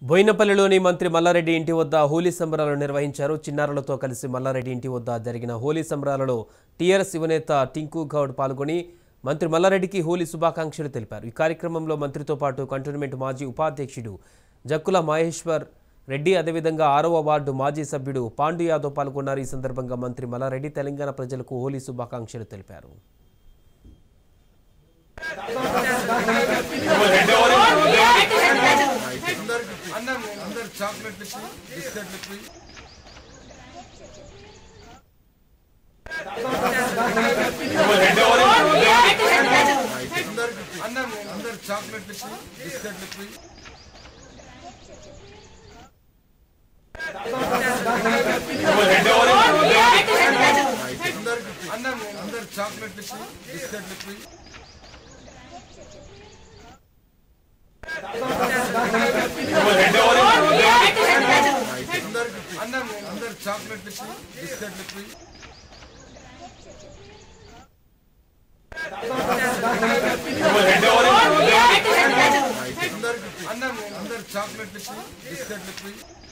బోయినపల్లిలోని మంత్రి మల్లారెడ్డి ఇంటి వద్ద హోలీ సంబరాలు నిర్వహించారు చిన్నారులతో కలిసి మల్లారెడ్డి ఇంటి వద్ద జరిగిన హోలీ సంబరాలలో టీఆర్ఎస్ యువనేత టింకు గౌడ్ పాల్గొని మంత్రి మల్లారెడ్డికి హోలీ శుభాకాంక్షలు తెలిపారు ఈ కార్యక్రమంలో మంత్రితో పాటు కంటోన్మెంట్ మాజీ ఉపాధ్యక్షుడు జక్కుల మహేశ్వర్ రెడ్డి అదేవిధంగా ఆరవ వార్డు మాజీ సభ్యుడు పాండు యాదవ్ పాల్గొన్నారు ఈ సందర్భంగా మంత్రి మల్లారెడ్డి తెలంగాణ ప్రజలకు హోలీ శుభాకాంక్షలు తెలిపారు అందరు అందరు చాక్లెట్లు ఇచ్చి బిస్కెట్లు ఇచ్చి అందరు అందరు అందరు చాక్లెట్లు ఇచ్చి బిస్కెట్లు ఇచ్చి అందరు అందరు అందరు చాక్లెట్లు ఇచ్చి బిస్కెట్లు ఇచ్చి అందరు అందరు అందరు చాక్లెట్లు ఇచ్చి బిస్కెట్లు ఇచ్చి అందరు అందరు అందరు చాక్లెట్లు ఇచ్చి బిస్కెట్లు ఇచ్చి